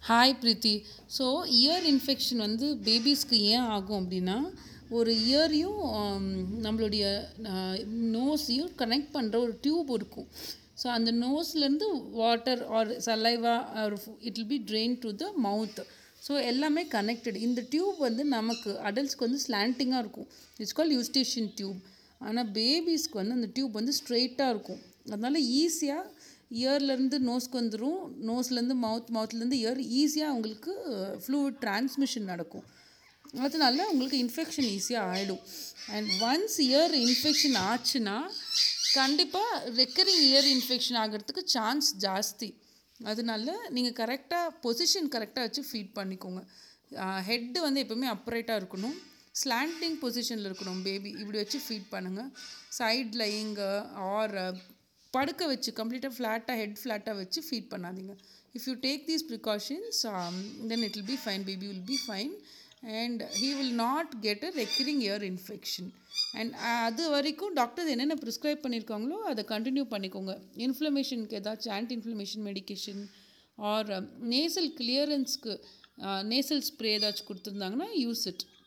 hi Preethi so ear infection வந்து பேபிஸ்க்கு ஏன் ஆகும் அப்படின்னா ஒரு இயரையும் நம்மளுடைய நோஸையும் கனெக்ட் பண்ணுற ஒரு டியூப் இருக்கும் ஸோ அந்த நோஸ்லேருந்து water or saliva or it will be drain to the mouth so எல்லாமே கனெக்டட் இந்த டியூப் வந்து நமக்கு அடல்ட்ஸ்க்கு வந்து ஸ்லாண்டிங்காக இருக்கும் இட்ஸ் கால் யூஸ்டேஷன் டியூப் ஆனால் பேபிஸ்க்கு வந்து அந்த டியூப் வந்து ஸ்ட்ரெயிட்டாக இருக்கும் அதனால் ஈஸியாக இயர்லேருந்து நோஸ்க்கு வந்துடும் நோஸ்லேருந்து மவுத் மவுத்லேருந்து இயர் ஈஸியாக உங்களுக்கு ஃப்ளூயிட் டிரான்ஸ்மிஷன் நடக்கும் அதனால உங்களுக்கு இன்ஃபெக்ஷன் ஈஸியாக ஆகிடும் அண்ட் ஒன்ஸ் இயர் இன்ஃபெக்ஷன் ஆச்சுன்னா கண்டிப்பாக ரெக்கரிங் இயர் இன்ஃபெக்ஷன் ஆகிறதுக்கு சான்ஸ் ஜாஸ்தி அதனால நீங்கள் கரெக்டாக பொசிஷன் கரெக்டாக வச்சு ஃபீட் பண்ணிக்கோங்க ஹெட்டு வந்து எப்போவுமே அப்ரைட்டாக இருக்கணும் ஸ்லாண்டிங் பொசிஷனில் இருக்கணும் பேபி இப்படி வச்சு ஃபீட் பண்ணுங்கள் சைட் லையிங்கு ஆர் படுக்க வச்சு கம்ப்ளீட்டாக ஃப்ளாட்டாக ஹெட் ஃப்ளாட்டாக வச்சு ஃபீட் பண்ணாதீங்க if you take these precautions then it will be fine baby will be fine and he will not get a recurring ear infection and அது வரைக்கும் டாக்டர்ஸ் என்னென்ன ப்ரிஸ்கிரைப் பண்ணியிருக்காங்களோ அதை கண்டினியூ பண்ணிக்கோங்க இன்ஃப்ளமேஷனுக்கு ஏதாச்சும் anti inflammation medication or nasal கிளியரன்ஸ்க்கு nasal spray ஏதாச்சும் கொடுத்துருந்தாங்கன்னா யூஸ் இட்